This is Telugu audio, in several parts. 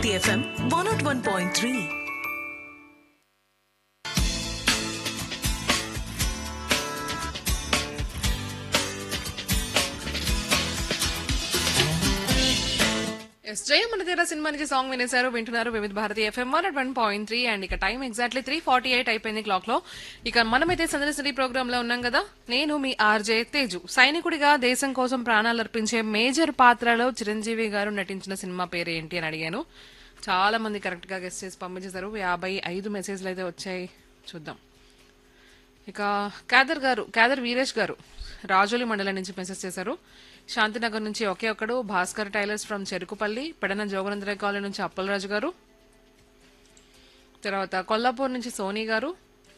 Bharati FM one naught one point three ఎస్ జయ మన తీర సినిమా నుంచి సాంగ్ వినేశారు వింటున్నారు వివిధ Bharati FM one one point three and ఇక time exactly three forty eight అయిపోయింది క్లాక్ లో ఇక మనమైతే సందర్శన ప్రోగ్రామ్ లో ఉన్నాం కదా నేను మీ ఆర్జే తేజు సైనికుడిగా దేశం కోసం ప్రాణాలు అర్పించే మేజర్ పాత్రలో చిరంజీవి గారు నటించిన సినిమా పేరు ఏంటి అని అడిగాను చాలా మంది కరెక్ట్ గా గెస్ట్ చేసి పంపించేశారు యాభై ఐదు మెసేజ్లు అయితే వచ్చాయి చూద్దాం ఇక కాదర్ గారు కాదర్ వీరేష్ గారు రాజోలి మండలం నుంచి మెసేజ్ చేశారు శాంతినగర్ నుంచి ఒకే ఒక్కడు Bhaskar tailors from Cherukupalli Pedana Joganandarai colony నుంచి అప్పలరాజు గారు తర్వాత కొల్లాపూర్ నుంచి సోనీ గారు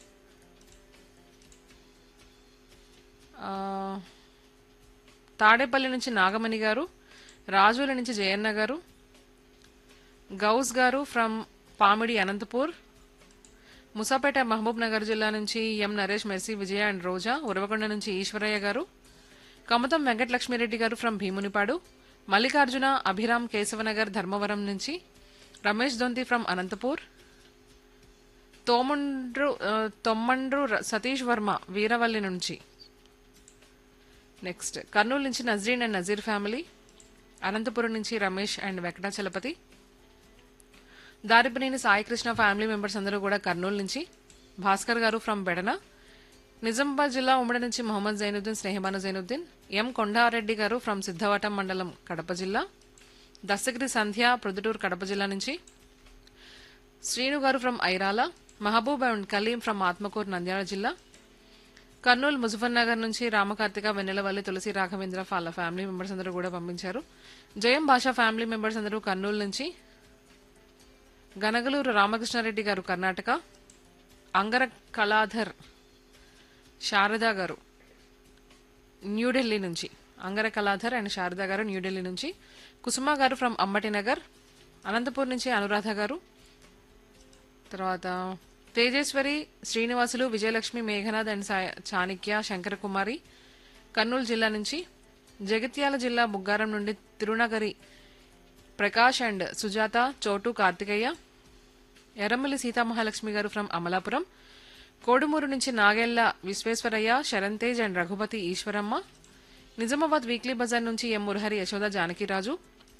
ఆ, తాడేపల్లి నుంచి నాగమణి గారు రాజోలి నుంచి జయన్న గారు గౌస్ గారు ఫ్రమ్ పామిడి అనంతపూర్ ముసాపేట మహబూబ్ నగర్ జిల్లా నుంచి M Naresh Mercy Vijaya and Roja Uravakonda నుంచి ఈశ్వరయ్య గారు కమతం వెంకటలక్ష్మిరెడ్డి గారు ఫ్రం భీమునిపాడు మల్లికార్జున అభిరామ్ కేశవనగర్ ధర్మవరం నుంచి రమేష్ దొంతి ఫ్రం అనంతపూర్ తోమండ్రు ఆ, తొమ్మండ్రు ర- సతీష్ వర్మ వీరవల్లి నుంచి నెక్స్ట్ కర్నూలు నుంచి నజరీన్ అండ్ నజీర్ ఫ్యామిలీ అనంతపురం నుంచి Ramesh and Venkatachalapathi Daripaneni Saikrishna family members అందరూ కూడా కర్నూలు నుంచి భాస్కర్ గారు ఫ్రమ్ బెడన నిజామాబాద్ జిల్లా ఉమ్మడి నుంచి మొహమ్మద్ జైనుద్దీన్ స్నేహబాను జైనుద్దీన్ ఎం కొండారెడ్డి గారు ఫ్రమ్ సిద్ధవటం మండలం కడప జిల్లా దస్తగిరి సంధ్య ప్రొద్దుటూరు కడప జిల్లా నుంచి Srinu garu from Irala Mahaboob and Kaleem from Atmakur Nandyal జిల్లా కర్నూలు ముజఫర్ నగర్ నుంచి రామకార్తిక వెన్నెలవల్లి తులసి రాఘవేంద్ర వాళ్ళ ఫ్యామిలీ మెంబర్స్ అందరూ కూడా పంపించారు జయం భాషా ఫ్యామిలీ మెంబర్స్ అందరూ కర్నూలు నుంచి గనగలూరు రామకృష్ణారెడ్డి గారు కర్ణాటక అంగర కళాధర్ శారదా గారు న్యూఢిల్లీ నుంచి అంగర కళాధర్ అండ్ శారదా గారు న్యూఢిల్లీ నుంచి కుసుమ గారు ఫ్రమ్ అంబటి నగర్ అనంతపూర్ నుంచి అనురాధ గారు తర్వాత తేజేశ్వరి శ్రీనివాసులు విజయలక్ష్మి మేఘనాథ్ అండ్ సాయ- చాణిక్య శంకరకుమారి కర్నూలు జిల్లా నుంచి జగిత్యాల జిల్లా బుగ్గారం నుండి తిరునగరి ప్రకాష్ అండ్ సుజాత చోటు కార్తికేయ ఎర్రమల్లి సీతామహాలక్ష్మి గారు ఫ్రమ్ అమలాపురం కోడుమూరు నుంచి నాగెళ్ల విశ్వేశ్వరయ్య శరణ్తేజ్ అండ్ రఘుపతి ఈశ్వరమ్మ నిజామాబాద్ వీక్లీ బజార్ నుంచి ఎం మురహరి యశోద జానకిరాజు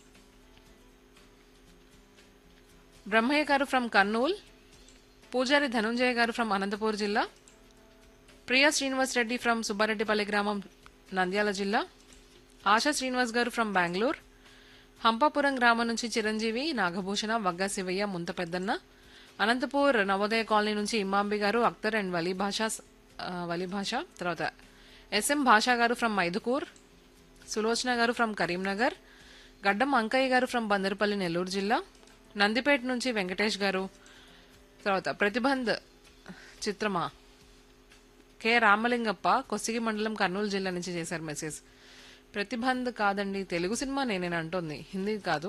బ్రహ్మయ్య గారు ఫ్రమ్ కర్నూల్ పూజారి ధనుంజయ గారు ఫ్రమ్ అనంతపూర్ జిల్లా ప్రియా శ్రీనివాస్ రెడ్డి ఫ్రమ్ సుబ్బారెడ్డిపల్లి గ్రామం నంద్యాల జిల్లా ఆశా శ్రీనివాస్ గారు ఫ్రమ్ బెంగళూరు హంపాపురం గ్రామం నుంచి చిరంజీవి నాగభూషణ వగ్గ శివయ్య ముంత పెద్దన్న అనంతపూర్ నవోదయ కాలనీ నుంచి ఇమ్మాంబి గారు అఖ్తర్ అండ్ వలీ భాష వలీ భాష తర్వాత ఎస్ఎం భాషా గారు ఫ్రమ్ మైదుకూర్ సులోచన గారు ఫ్రమ్ కరీంనగర్ గడ్డం అంకయ్య గారు ఫ్రమ్ బందరపల్లి నెల్లూరు జిల్లా నందిపేట నుంచి వెంకటేష్ గారు తర్వాత ప్రతిబంధ్ చిత్రమా కె రామలింగప్ప కొసిగి మండలం కర్నూలు జిల్లా నుంచి చేశారు మెసేజ్ ప్రతిబంధ్ కాదండి తెలుగు సినిమా నేనేను అంటోంది హిందీ కాదు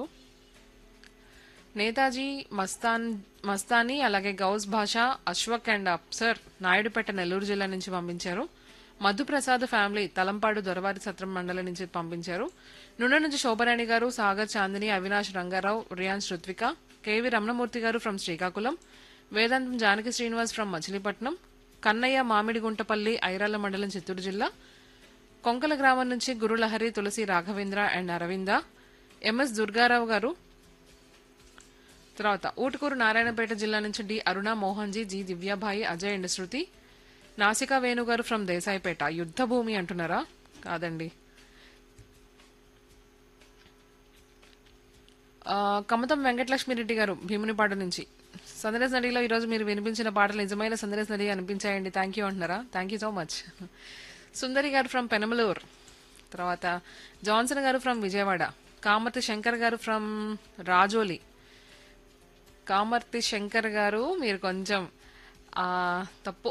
నేతాజీ మస్తాన్ మస్తానీ అలాగే గౌస్ భాష అశ్వక్ అండ్ అప్సర్ నాయుడుపేట నెల్లూరు జిల్లా నుంచి పంపించారు మధుప్రసాద్ ఫ్యామిలీ తలంపాడు దొరవారి సత్రం మండలం నుంచి పంపించారు నుండ నుంచి Shobharani garu Sagar Chandini Avinash Rangarao Riyans Ruthvika KV Ramanamurthy garu from Srikakulam Vedantam Janaki Srinivas from Machilipatnam Kannaiah Mamidiguntapalli Irala మండలం చిత్తూరు జిల్లా కొంకల గ్రామం నుంచి గురులహరి తులసి రాఘవేంద్ర అండ్ అరవింద ఎంఎస్ దుర్గారావు గారు తర్వాత ఊటుకూరు నారాయణపేట జిల్లా నుంచి D Aruna Mohanji G Divyabai Ajay and Shruti Nasika Venu గారు ఫ్రమ్ దేశాయిపేట యుద్ధ భూమి అంటున్నారా కాదండి ఆ, కమతం వెంకటలక్ష్మిరెడ్డి గారు భీమునిపాడు నుంచి సందరేశ్ నడిలో ఈరోజు మీరు వినిపించిన పాటలు నిజమైన సందరేశ్ నడి అనిపించాయండి థ్యాంక్ యూ అంటున్నారా thank you so much Sundari garu from Penamaluru తర్వాత జాన్సన్ గారు ఫ్రమ్ విజయవాడ కామతి శంకర్ గారు ఫ్రమ్ రాజోలి కామర్తి శంకర్ గారు మీరు కొంచెం ఆ, తప్పు